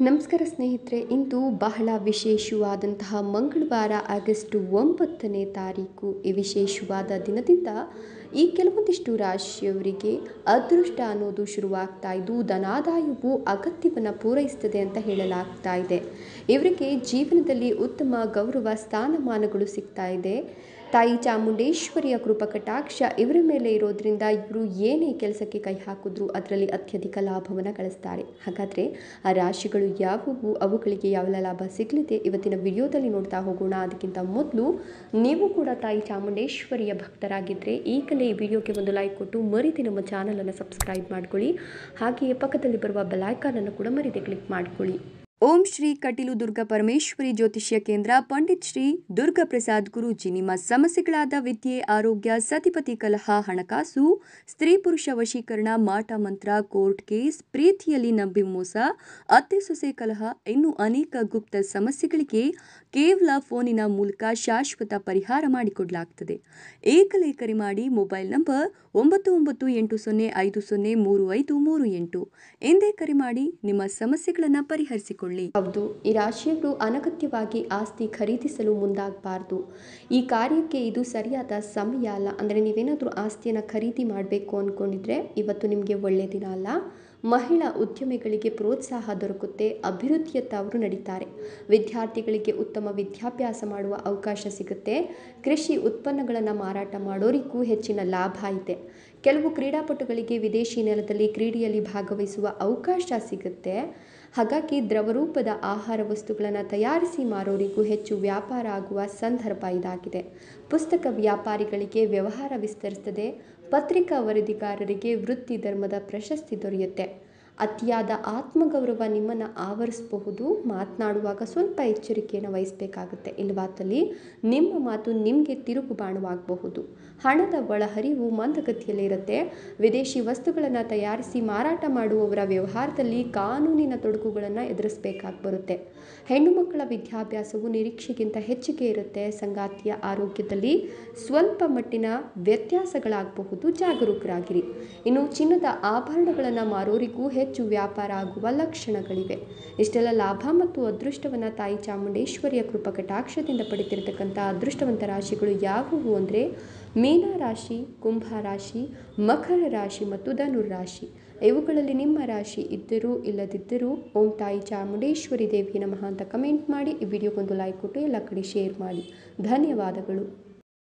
ನಮಸ್ಕಾರ ಸ್ನೇಹಿತರೆ ಇಂದು ಬಹಳ ವಿಶೇಷವಾದಂತಹ ಮಂಗಳವಾರ ಆಗಸ್ಟ್ ಒಂಬತ್ತನೇ ತಾರೀಕು ಈ ವಿಶೇಷವಾದ ದಿನದಿಂದ ಈ ಕೆಲವೊಂದಿಷ್ಟು ರಾಶಿಯವರಿಗೆ ಅದೃಷ್ಟ ಅನ್ನೋದು ಶುರುವಾಗ್ತಾ ಇದ್ದು ಧನಾದಾಯವು ಅಗತ್ಯವನ್ನು ಪೂರೈಸ್ತದೆ ಅಂತ ಹೇಳಲಾಗ್ತಾ ಇದೆ ಇವರಿಗೆ ಜೀವನದಲ್ಲಿ ಉತ್ತಮ ಗೌರವ ಸ್ಥಾನಮಾನಗಳು ಸಿಗ್ತಾ ಇದೆ ತಾಯಿ ಚಾಮುಂಡೇಶ್ವರಿಯ ಕೃಪಾ ಕಟಾಕ್ಷ ಇವರ ಮೇಲೆ ಇರೋದ್ರಿಂದ ಇವರು ಏನೇ ಕೆಲಸಕ್ಕೆ ಕೈ ಹಾಕಿದ್ರು ಅದರಲ್ಲಿ ಅತ್ಯಧಿಕ ಲಾಭವನ್ನು ಗಳಿಸ್ತಾರೆ ಹಾಗಾದರೆ ಆ ರಾಶಿಗಳು ಯಾವುವು ಅವುಗಳಿಗೆ ಯಾವೆಲ್ಲ ಲಾಭ ಸಿಗಲಿದೆ ಇವತ್ತಿನ ವಿಡಿಯೋದಲ್ಲಿ ನೋಡ್ತಾ ಹೋಗೋಣ ಅದಕ್ಕಿಂತ ಮೊದಲು ನೀವು ಕೂಡ ತಾಯಿ ಚಾಮುಂಡೇಶ್ವರಿಯ ಭಕ್ತರಾಗಿದ್ದರೆ ಈಗಲೇ ಈ ವಿಡಿಯೋಗೆ ಒಂದು ಲೈಕ್ ಕೊಟ್ಟು ಮರಿದೆ ನಮ್ಮ ಚಾನಲನ್ನು ಸಬ್ಸ್ಕ್ರೈಬ್ ಮಾಡ್ಕೊಳ್ಳಿ ಹಾಗೆಯೇ ಪಕ್ಕದಲ್ಲಿ ಬರುವ ಬೆಲೈಕಾನನ್ನು ಕೂಡ ಮರಿದೆ ಕ್ಲಿಕ್ ಮಾಡ್ಕೊಳ್ಳಿ ಓಂ ಶ್ರೀ ಕಟೀಲು ದುರ್ಗಾ ಪರಮೇಶ್ವರಿ ಜ್ಯೋತಿಷ್ಯ ಕೇಂದ್ರ ಪಂಡಿತ್ ಶ್ರೀ ದುರ್ಗಾ ಪ್ರಸಾದ್ ಗುರೂಜಿ ನಿಮ್ಮ ಸಮಸ್ಯೆಗಳಾದ ವಿದ್ಯೆ ಆರೋಗ್ಯ ಸತಿಪತಿ ಕಲಹ ಹಣಕಾಸು ಸ್ತ್ರೀ ಪುರುಷ ವಶೀಕರಣ ಮಾಟ ಮಂತ್ರ ಕೋರ್ಟ್ ಕೇಸ್ ಪ್ರೀತಿಯಲ್ಲಿ ನಂಬಿ ಮೋಸ ಅತ್ತೆ ಸೊಸೆ ಕಲಹ ಇನ್ನು ಅನೇಕ ಗುಪ್ತ ಸಮಸ್ಯೆಗಳಿಗೆ ಕೇವಲ ಫೋನಿನ ಮೂಲಕ ಶಾಶ್ವತ ಪರಿಹಾರ ಮಾಡಿಕೊಡಲಾಗ್ತದೆ ಏಕಲೇ ಕರೆ ಮಾಡಿ ಮೊಬೈಲ್ ನಂಬರ್ ಒಂಬತ್ತು ಒಂಬತ್ತು ಎಂಟು ಸೊನ್ನೆ ಐದು ಸೊನ್ನೆ ಮೂರು ಐದು ಮೂರು ಎಂಟು ಎಂದೇ ಕರೆ ಮಾಡಿ ನಿಮ್ಮ ಸಮಸ್ಯೆಗಳನ್ನು ಪರಿಹರಿಸಿಕೊಳ್ಳಿ ಹೌದು ಈ ರಾಶಿಯವರು ಅನಗತ್ಯವಾಗಿ ಆಸ್ತಿ ಖರೀದಿಸಲು ಮುಂದಾಗಬಾರ್ದು ಈ ಕಾರ್ಯಕ್ಕೆ ಇದು ಸರಿಯಾದ ಸಮಯ ಅಲ್ಲ ಅಂದರೆ ನೀವೇನಾದರೂ ಆಸ್ತಿಯನ್ನು ಖರೀದಿ ಮಾಡಬೇಕು ಅಂದ್ಕೊಂಡಿದ್ರೆ ಇವತ್ತು ನಿಮಗೆ ಒಳ್ಳೆಯ ದಿನ ಅಲ್ಲ ಮಹಿಳಾ ಉದ್ಯಮಿಗಳಿಗೆ ಪ್ರೋತ್ಸಾಹ ದೊರಕುತ್ತೆ ಅಭಿವೃದ್ಧಿಯತ್ತ ಅವರು ನಡೀತಾರೆ ವಿದ್ಯಾರ್ಥಿಗಳಿಗೆ ಉತ್ತಮ ವಿದ್ಯಾಭ್ಯಾಸ ಮಾಡುವ ಅವಕಾಶ ಸಿಗುತ್ತೆ ಕೃಷಿ ಉತ್ಪನ್ನಗಳನ್ನು ಮಾರಾಟ ಮಾಡೋರಿಗೂ ಹೆಚ್ಚಿನ ಲಾಭ ಇದೆ ಕೆಲವು ಕ್ರೀಡಾಪಟುಗಳಿಗೆ ವಿದೇಶಿ ನೆಲದಲ್ಲಿ ಕ್ರೀಡೆಯಲ್ಲಿ ಭಾಗವಹಿಸುವ ಅವಕಾಶ ಸಿಗುತ್ತೆ ಹಾಗಾಗಿ ದ್ರವರೂಪದ ಆಹಾರ ವಸ್ತುಗಳನ್ನು ತಯಾರಿಸಿ ಮಾರೋರಿಗೂ ಹೆಚ್ಚು ವ್ಯಾಪಾರ ಆಗುವ ಸಂದರ್ಭ ಇದಾಗಿದೆ ಪುಸ್ತಕ ವ್ಯಾಪಾರಿಗಳಿಗೆ ವ್ಯವಹಾರ ವಿಸ್ತರಿಸ್ತದೆ ಪತ್ರಿಕಾ ವರದಿಗಾರರಿಗೆ ವೃತ್ತಿ ಧರ್ಮದ ಪ್ರಶಸ್ತಿ ದೊರೆಯುತ್ತೆ ಅತಿಯಾದ ಆತ್ಮಗೌರವ ನಿಮ್ಮನ್ನು ಆವರಿಸಬಹುದು ಮಾತನಾಡುವಾಗ ಸ್ವಲ್ಪ ಎಚ್ಚರಿಕೆಯನ್ನು ವಹಿಸಬೇಕಾಗುತ್ತೆ ಇಲ್ಲವಾದಲ್ಲಿ ನಿಮ್ಮ ಮಾತು ನಿಮಗೆ ತಿರುಗುಬಾಣವಾಗಬಹುದು ಹಣದ ಒಳಹರಿವು ಮಂದಗತಿಯಲ್ಲಿ ಇರುತ್ತೆ ವಿದೇಶಿ ವಸ್ತುಗಳನ್ನು ತಯಾರಿಸಿ ಮಾರಾಟ ಮಾಡುವವರ ವ್ಯವಹಾರದಲ್ಲಿ ಕಾನೂನಿನ ತೊಡಕುಗಳನ್ನು ಎದುರಿಸಬೇಕಾಗಿ ಬರುತ್ತೆ ಹೆಣ್ಣು ಮಕ್ಕಳ ವಿದ್ಯಾಭ್ಯಾಸವು ನಿರೀಕ್ಷೆಗಿಂತ ಹೆಚ್ಚಿಗೆ ಇರುತ್ತೆ ಸಂಗಾತಿಯ ಆರೋಗ್ಯದಲ್ಲಿ ಸ್ವಲ್ಪ ಮಟ್ಟಿನ ವ್ಯತ್ಯಾಸಗಳಾಗಬಹುದು ಜಾಗರೂಕರಾಗಿರಿ ಇನ್ನು ಚಿನ್ನದ ಆಭರಣಗಳನ್ನು ಮಾರೋರಿಗೂ ಹೆಚ್ಚು ವ್ಯಾಪಾರ ಆಗುವ ಲಕ್ಷಣಗಳಿವೆ ಇಷ್ಟೆಲ್ಲ ಲಾಭ ಮತ್ತು ಅದೃಷ್ಟವನ್ನು ತಾಯಿ ಚಾಮುಂಡೇಶ್ವರಿಯ ಕೃಪಾ ಕಟಾಕ್ಷದಿಂದ ಪಡಿತಿರ್ತಕ್ಕಂಥ ಅದೃಷ್ಟವಂತ ರಾಶಿಗಳು ಯಾವುವು ಅಂದರೆ ಮೀನ ರಾಶಿ ಕುಂಭ ರಾಶಿ ಮಕರ ರಾಶಿ ಮತ್ತು ಧನುರ್ ರಾಶಿ ಇವುಗಳಲ್ಲಿ ನಿಮ್ಮ ರಾಶಿ ಇದ್ದರೂ ಇಲ್ಲದಿದ್ದರೂ ಓಂ ತಾಯಿ ಚಾಮುಂಡೇಶ್ವರಿ ದೇವಿಯ ನಮಃ ಅಂತ ಕಮೆಂಟ್ ಮಾಡಿ ಈ ವಿಡಿಯೋಗೊಂದು ಲೈಕ್ ಕೊಟ್ಟು ಎಲ್ಲ ಕಡೆ ಶೇರ್ ಮಾಡಿ ಧನ್ಯವಾದಗಳು